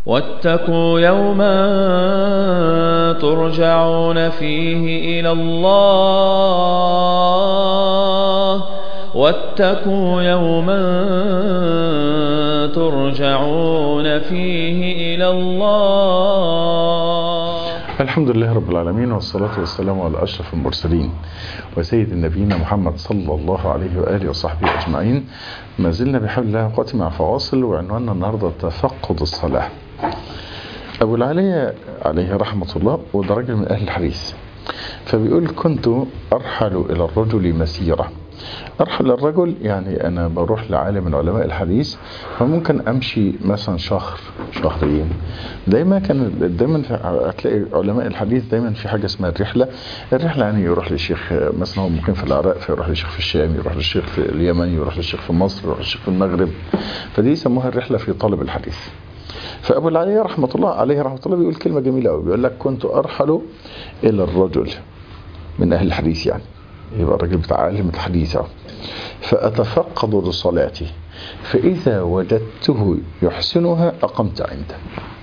واتقوا يوما ترجعون فيه إلى الله واتقوا يوما ترجعون فيه إلى الله الحمد لله رب العالمين والصلاة والسلام على أشرف المرسلين وسيد نبينا محمد صلى الله عليه وآله وصحبه أجمعين ما زلنا بحول الله وقت مع فواصل وعنواننا النهاردة تفقد الصلاة أبو العلي عليه رحمة الله وده راجل من أهل الحديث فبيقول كنت أرحل إلى الرجل مسيرة أرحل الرجل يعني أنا بروح لعالم من علماء الحديث فممكن أمشي مثلا شهر شهرين دايما كان دايما هتلاقي علماء الحديث دايما في حاجة اسمها الرحلة الرحلة يعني يروح للشيخ مثلا هو ممكن في العراق فيروح للشيخ في الشام يروح للشيخ في اليمن يروح للشيخ في مصر يروح للشيخ في المغرب فدي يسموها الرحلة في طلب الحديث فأبو العلي رحمة الله عليه رحمة الله بيقول كلمة جميلة قوي بيقول لك كنت أرحل إلى الرجل من أهل الحديث يعني يبقى الراجل بتاع علم الحديث اهو فأتفقد لصلاتي فإذا وجدته يحسنها أقمت عنده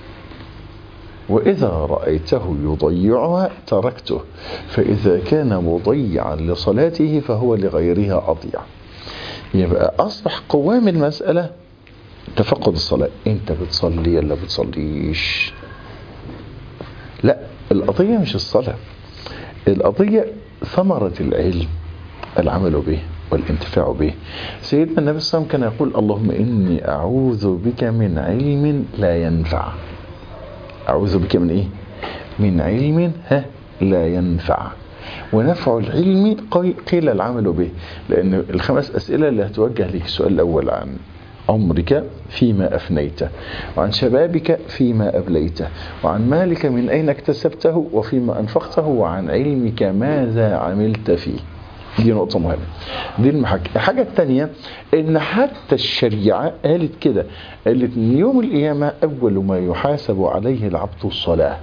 وإذا رأيته يضيعها تركته فإذا كان مضيعا لصلاته فهو لغيرها أضيع يبقى أصبح قوام المسألة تفقد الصلاة أنت بتصلي ولا بتصليش لا القضية مش الصلاة القضية ثمرة العلم العمل به والانتفاع به سيدنا النبي صلى الله عليه وسلم كان يقول اللهم إني أعوذ بك من علم لا ينفع أعوذ بك من إيه من علم ها لا ينفع ونفع العلم قيل العمل به لأن الخمس أسئلة اللي هتوجه لك السؤال الأول عن عمرك فيما أفنيته وعن شبابك فيما أبليته وعن مالك من أين اكتسبته وفيما أنفقته وعن علمك ماذا عملت فيه دي نقطة مهمة دي المحك الحاجة الثانية ان حتى الشريعة قالت كده قالت ان يوم القيامة اول ما يحاسب عليه العبد الصلاة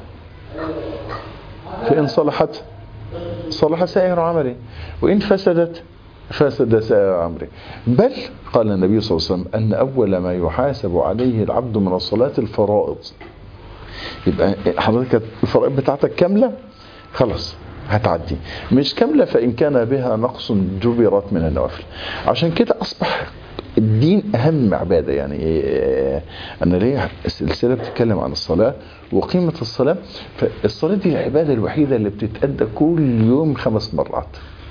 فإن صلحت صلح سائر عمله وإن فسدت فسد سائر عمره بل قال النبي صلى الله عليه وسلم أن أول ما يحاسب عليه العبد من الصلاة الفرائض يبقى حضرتك الفرائض بتاعتك كاملة خلاص هتعدي مش كاملة فإن كان بها نقص جبرت من النوافل عشان كده أصبح الدين أهم عبادة يعني أنا ليه السلسلة بتتكلم عن الصلاة وقيمة الصلاة فالصلاة دي العبادة الوحيدة اللي بتتأدى كل يوم خمس مرات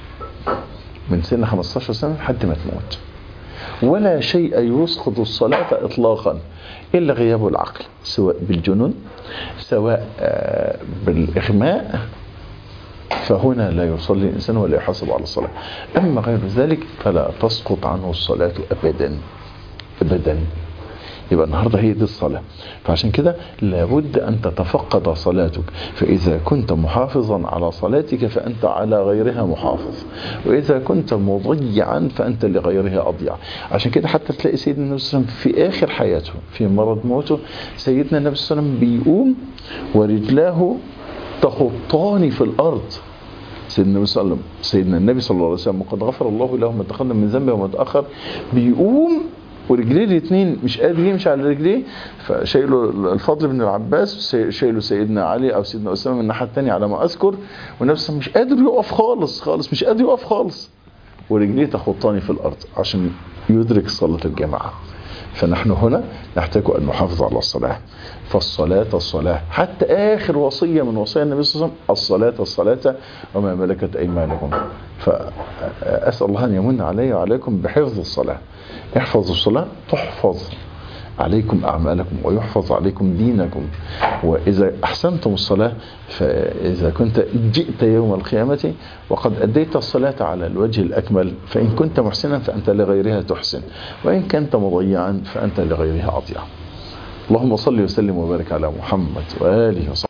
من سن 15 سنة لحد ما تموت ولا شيء يسقط الصلاة إطلاقا إلا غياب العقل سواء بالجنون سواء بالإغماء فهنا لا يصلي الإنسان ولا يحاسب على الصلاة أما غير ذلك فلا تسقط عنه الصلاة أبدا أبدا يبقى النهاردة هي دي الصلاة فعشان كده لابد أن تتفقد صلاتك فإذا كنت محافظا على صلاتك فأنت على غيرها محافظ وإذا كنت مضيعا فأنت لغيرها أضيع عشان كده حتى تلاقي سيدنا النبي صلى الله عليه وسلم في آخر حياته في مرض موته سيدنا النبي صلى الله عليه وسلم بيقوم ورجلاه تخطان في الأرض سيدنا النبي صلى الله عليه وسلم سيدنا النبي صلى الله عليه وسلم وقد غفر الله له ما تقدم من ذنبه وما تأخر بيقوم ورجليه الاثنين مش قادر يمشي على رجليه فشايله الفضل بن العباس شايله سيدنا علي او سيدنا اسامه من الناحيه الثانيه على ما اذكر ونفسه مش قادر يقف خالص خالص مش قادر يقف خالص ورجليه تخطاني في الارض عشان يدرك صلاه الجماعه فنحن هنا نحتاج ان نحافظ على الصلاه فالصلاة الصلاة حتى آخر وصية من وصايا النبي صلى الله عليه وسلم الصلاة الصلاة وما ملكت أيمانكم فأسأل الله أن يمن علي وعليكم بحفظ الصلاة احفظوا الصلاة تحفظ عليكم أعمالكم ويحفظ عليكم دينكم وإذا أحسنتم الصلاة فإذا كنت جئت يوم القيامة وقد أديت الصلاة على الوجه الأكمل فإن كنت محسنا فأنت لغيرها تحسن وإن كنت مضيعا فأنت لغيرها أضيع اللهم صل وسلم وبارك على محمد وآله وصحبه